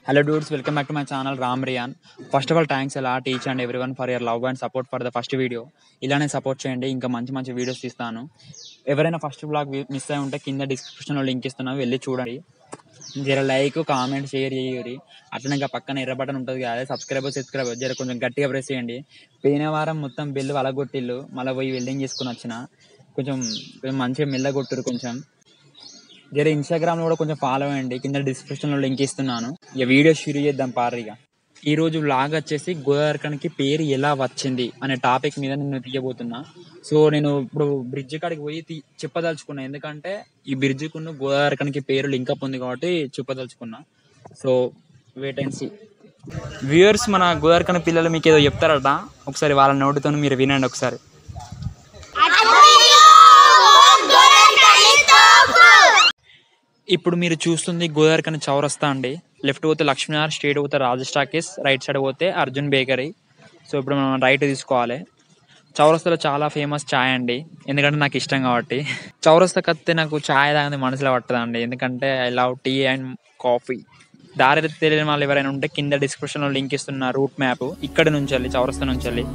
hello dudes welcome back to my channel Ram Ryan first of all thanks ఎలా teach and every one for your love and support for the first video ఇలానే support చేయండి ఇంకా మంచి మంచి videos తీస్తాను ఎవరైనా first blog miss అయి ఉంటే కింద డిస్క్రిప్షన్లో లింక్ ఇస్తున్నాను వెళ్ళి చూడండి జర లైక్ కామెంట్ షేర్ చేయరి అట్లనే ఇంకా పక్కన ఎర్ర బటన్ ఉంటుంది కదా సబ్స్క్రైబ్ సబ్స్క్రైబ్ జర కొంచెం గట్టిగా ప్రెస్ చేయండి పోయిన వారం మొత్తం బిల్లు అలగొట్టిల్లు మళ్ళీ పోయి వెల్డింగ్ చేసుకుని వచ్చిన కొంచెం కొంచెం మంచిగా మెల్లగొట్టురు కొంచెం జర ఇన్స్టాగ్రామ్ లో కూడా కొంచెం ఫాలో అయ్యండి కింద డిస్క్రిప్షన్ లో లింక్ ఇస్తున్నాను ఇక వీడియో షూర్ చేద్దాం పారిగా ఈ రోజు వ్లాగ్ వచ్చేసి గోదావరికానికి పేరు ఎలా వచ్చింది అనే టాపిక్ మీద నేను తీయబోతున్నా సో నేను ఇప్పుడు బ్రిడ్జ్ కాడికి పోయి తీ- చెప్పదలుచుకున్నా ఎందుకంటే ఈ బ్రిడ్జ్ కున్న గోదావరికానికి పేరు లింక్ అప్ ఉంది కాబట్టి చెప్పదలుచుకున్నా so wait and see viewers మన గోదావరికాని పిల్లలు మీకు ఏదో చెప్తారట ఒకసారి వాళ్ళ నోటితో మీరు వినండి ఒకసారి ఇప్పుడు మీరు చూస్తుంది గోదావరికని చౌరస్తా అండి లెఫ్ట్ పోతే లక్ష్మీనారాయణ స్ట్రేట్ పోతే రాజస్టాకేస్ రైట్ సైడ్ పోతే అర్జున్ బేకరీ సో ఇప్పుడు మనం రైట్ తీసుకోవాలి చౌరస్తాలో చాలా ఫేమస్ ఛాయ్ అండి ఎందుకంటే నాకు ఇష్టం కాబట్టి చౌరస్తా కత్తే నాకు ఛాయ్ తాగని మనసులో పట్టదండి ఎందుకంటే I love tea and coffee దారి తెలియని వాళ్ళు ఎవరైనా ఉంటే కింద డిస్క్రిప్షన్లో లింక్ ఇస్తున్న రూట్ మ్యాప్ ఇక్కడ నుంచి వెళ్ళి చౌరస్తా నుంచి వెళ్ళి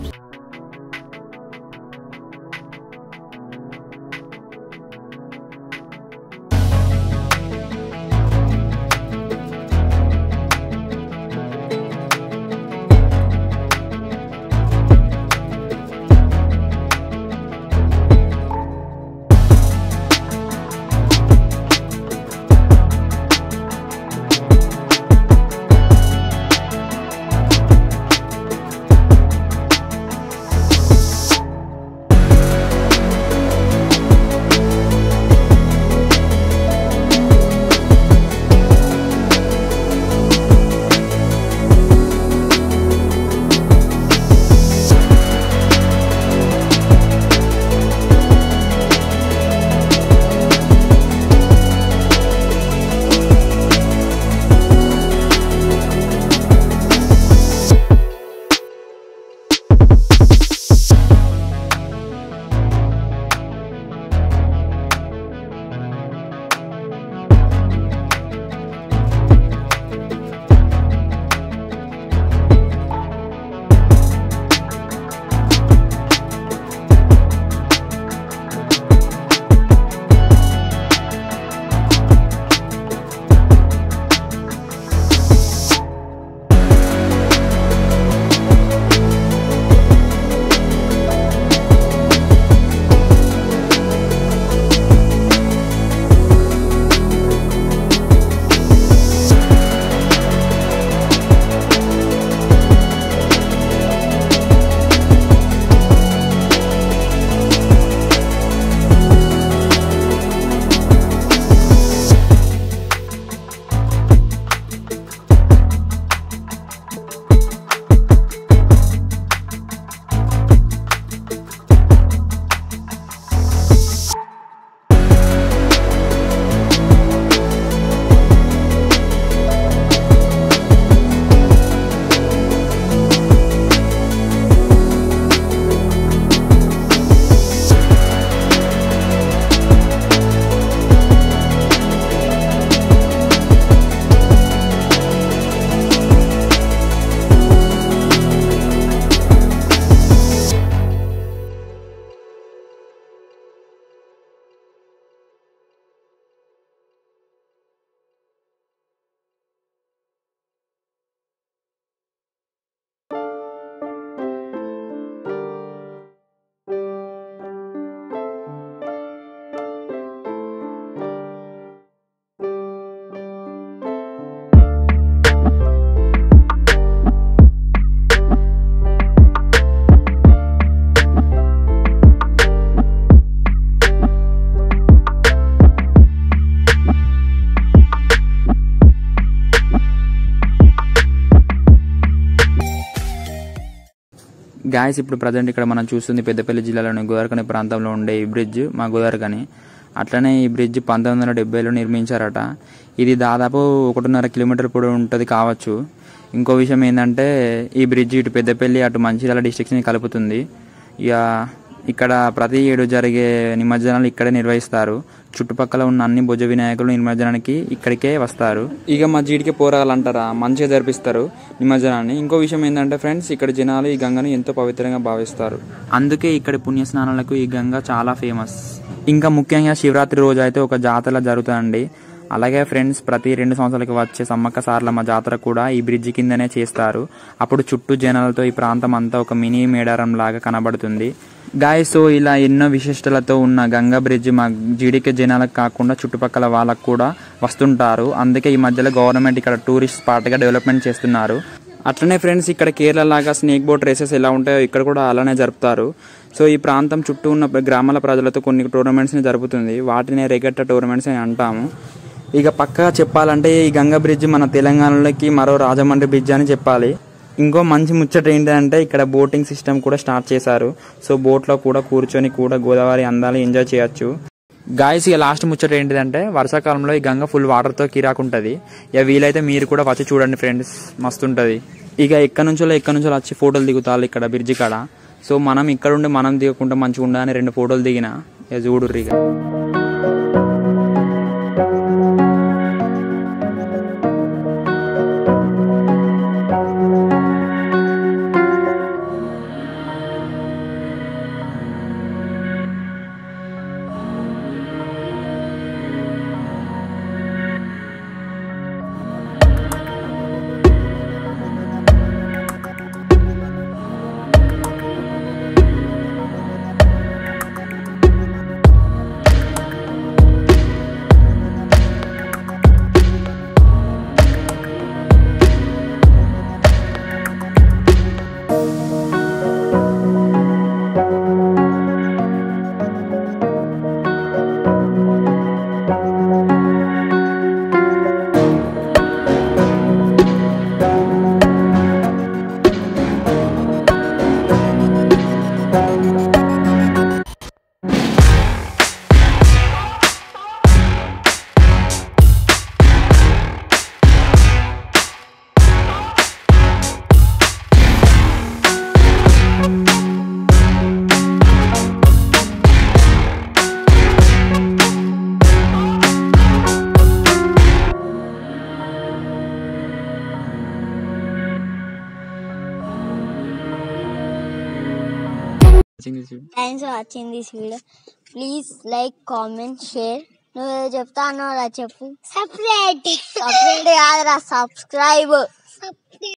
గాయస్ ఇప్పుడు ప్రజెంట్ ఇక్కడ మనం చూస్తుంది పెద్దపల్లి జిల్లాలోని గోదావరికని ప్రాంతంలో ఉండే ఈ బ్రిడ్జ్ మా గోదావరికని అట్లనే ఈ బ్రిడ్జ్ పంతొమ్మిది వందల డెబ్బైలో నిర్మించారట ఇది దాదాపు ఒకటిన్నర కిలోమీటర్ పొడవు ఉంటుంది కావచ్చు ఇంకో విషయం ఏంటంటే ఈ బ్రిడ్జ్ ఇటు పెద్దపల్లి అటు మంచిర్యాల డిస్ట్రిక్ట్స్ని కలుపుతుంది ఇక ఇక్కడ ప్రతి ఏడు జరిగే నిమజ్జనాలు ఇక్కడే నిర్వహిస్తారు చుట్టుపక్కల ఉన్న అన్ని భుజ వినాయకులు నిమజ్జనానికి ఇక్కడికే వస్తారు ఇక మా జీడికి పోరాలు అంటారా మంచిగా జరిపిస్తారు నిమజ్జనాన్ని ఇంకో విషయం ఏంటంటే ఫ్రెండ్స్ ఇక్కడ జనాలు ఈ గంగను ఎంతో పవిత్రంగా భావిస్తారు అందుకే ఇక్కడి పుణ్య స్నానాలకు ఈ గంగ చాలా ఫేమస్ ఇంకా ముఖ్యంగా శివరాత్రి రోజు అయితే ఒక జాతర జరుగుతుందండి అలాగే ఫ్రెండ్స్ ప్రతి రెండు సంవత్సరాలకి వచ్చే సమ్మక్క సార్లమ్మ జాతర కూడా ఈ బ్రిడ్జి కిందనే చేస్తారు అప్పుడు చుట్టూ జనాలతో ఈ ప్రాంతం అంతా ఒక మినీ మేడారం లాగా కనబడుతుంది గాయ సో ఇలా ఎన్నో విశిష్టలతో ఉన్న గంగా బ్రిడ్జ్ మా జీడికే జనాలకు కాకుండా చుట్టుపక్కల వాళ్ళకు కూడా వస్తుంటారు అందుకే ఈ మధ్యలో గవర్నమెంట్ ఇక్కడ టూరిస్ట్ స్పాట్గా డెవలప్మెంట్ చేస్తున్నారు అట్లనే ఫ్రెండ్స్ ఇక్కడ కేరళ లాగా స్నేక్ బోట్ రేసెస్ ఎలా ఉంటాయో ఇక్కడ కూడా అలానే జరుపుతారు సో ఈ ప్రాంతం చుట్టూ ఉన్న గ్రామాల ప్రజలతో కొన్ని టోర్నమెంట్స్ని జరుపుతుంది వాటినే రెగట్ట టోర్నమెంట్స్ అని అంటాము ఇక పక్కగా చెప్పాలంటే ఈ గంగా బ్రిడ్జ్ మన తెలంగాణలోకి మరో రాజమండ్రి బ్రిడ్జ్ అని చెప్పాలి ఇంకో మంచి ముచ్చట ఏంటంటే ఇక్కడ బోటింగ్ సిస్టమ్ కూడా స్టార్ట్ చేశారు సో బోట్లో కూడా కూర్చొని కూడా గోదావరి అందాలు ఎంజాయ్ చేయొచ్చు గాయస్ ఇక లాస్ట్ ముచ్చట ఏంటిదంటే వర్షాకాలంలో ఈ గంగ ఫుల్ వాటర్తో కిరాకుంటుంది ఇక వీలైతే మీరు కూడా వచ్చి చూడండి ఫ్రెండ్స్ మస్తుంటుంది ఇక ఎక్కడి నుంచో ఎక్కడి నుంచో వచ్చి ఫోటోలు దిగుతారు ఇక్కడ బ్రిడ్జి కాడ సో మనం ఇక్కడ ఉండి మనం దిగకుండా మంచిగా ఉండాలని రెండు ఫోటోలు దిగిన ఇక చూడుర్రి ఇక thanks for watching this video please like comment share నువ్వు ఏదో చెప్తా అన్నావు రా చెప్పు సపరేట్ సపరేట్ కాదురా సబ్స్క్రైబ్